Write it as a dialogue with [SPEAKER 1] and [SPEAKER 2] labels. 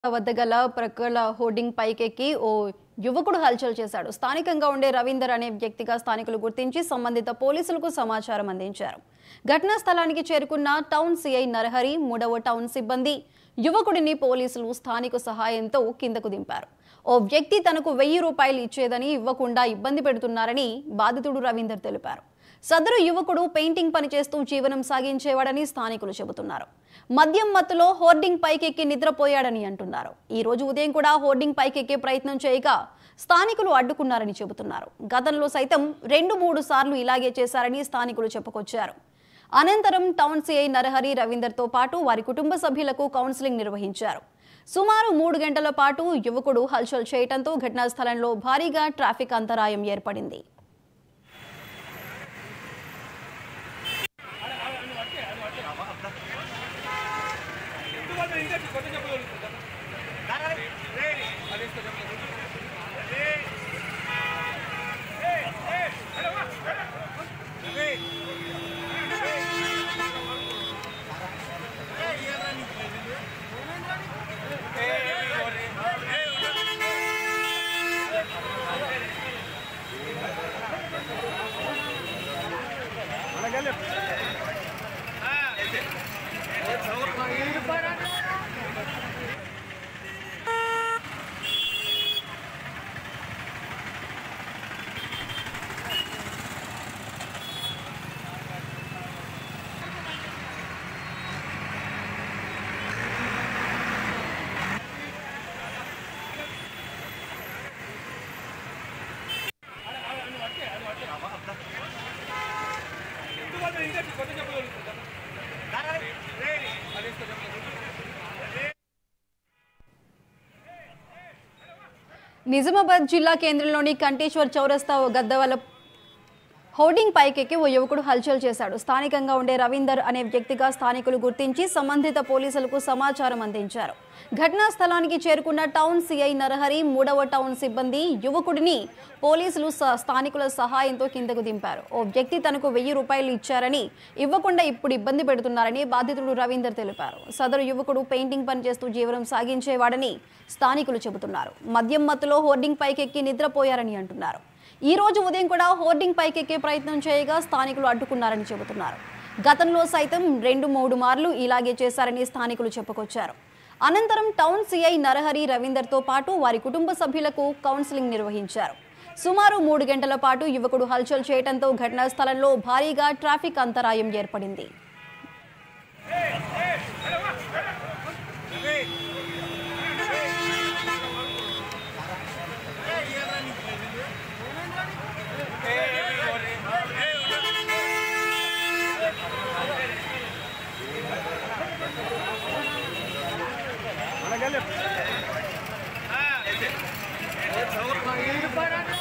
[SPEAKER 1] వద్ద గల ప్రకల హోర్డింగ్ పైకెక్కి ఓ యువకుడు హల్చల్ చేశాడు స్థానికంగా ఉండే రవీందర్ అనే వ్యక్తిగా స్థానికులు గుర్తించి సంబంధిత పోలీసులకు సమాచారం అందించారు ఘటనా స్థలానికి చేరుకున్న టౌన్ సిఐ నరహరి మూడవ టౌన్ సిబ్బంది యువకుడిని పోలీసులు స్థానిక సహాయంతో కిందకు దింపారు ఓ వ్యక్తి తనకు వెయ్యి రూపాయలు ఇచ్చేదని ఇవ్వకుండా ఇబ్బంది పెడుతున్నారని బాధితుడు రవీందర్ తెలిపారు సదరు యువకుడు పెయింటింగ్ పనిచేస్తూ జీవనం సాగించేవాడని స్థానికులు చెబుతున్నారు మద్యం మత్తులో హోర్డింగ్ పైకెక్కి నిద్రపోయాడని అంటున్నారు ఈ రోజు ఉదయం కూడా హోర్డింగ్ పైకెక్కే ప్రయత్నం చేయగా స్థానికులు అడ్డుకున్నారని చెబుతున్నారు గతంలో సైతం రెండు మూడు సార్లు ఇలాగే చేశారని స్థానికులు చెప్పుకొచ్చారు అనంతరం టౌన్ సిఐ నరహరి రవీందర్తో పాటు వారి కుటుంబ సభ్యులకు కౌన్సిలింగ్ నిర్వహించారు సుమారు మూడు గంటల పాటు యువకుడు హల్చల్ చేయడంతో ఘటనా స్థలంలో భారీగా ట్రాఫిక్ అంతరాయం ఏర్పడింది నిజామాబాద్ జిల్లా కేంద్రంలోని కంటేశ్వర్ చౌరస్తా ఓ గద్దవల హోర్డింగ్ పైకెక్కి ఓ యువకుడు హల్చల్ చేశాడు స్థానికంగా ఉండే రవీందర్ అనే వ్యక్తిగా స్థానికులు గుర్తించి సంబంధిత పోలీసులకు సమాచారం అందించారు ఘటనా స్థలానికి చేరుకున్న టౌన్ సిఐ నరహరి మూడవ టౌన్ సిబ్బంది యువకుడిని పోలీసులు స- స్థానికుల సహాయంతో కిందకు దింపారు ఓ వ్యక్తి తనకు వెయ్యి రూపాయలు ఇచ్చారని ఇవ్వకుండా ఇప్పుడు ఇబ్బంది పెడుతున్నారని బాధితుడు రవీందర్ తెలిపారు సదరు యువకుడు పెయింటింగ్ పనిచేస్తూ జీవనం సాగించేవాడని స్థానికులు చెబుతున్నారు మద్యం మత్తులో హోర్డింగ్ పైకెక్కి నిద్రపోయారని అంటున్నారు ఈ రోజు ఉదయం కూడా హోర్డింగ్ పైకెక్కే ప్రయత్నం చేయగా స్థానికులు అడ్డుకున్నారని చెబుతున్నారు గతంలో సైతం రెండు మూడు మార్లు ఇలాగే చేశారని స్థానికులు చెప్పుకొచ్చారు అనంతరం టౌన్ సిఐ నరహరి రవీందర్తో పాటు వారి కుటుంబ సభ్యులకు కౌన్సిలింగ్ నిర్వహించారు సుమారు మూడు గంటల పాటు యువకుడు హల్చల్ చేయడంతో ఘటనా స్థలంలో భారీగా ట్రాఫిక్ అంతరాయం ఏర్పడింది
[SPEAKER 2] మనకెళ్ళి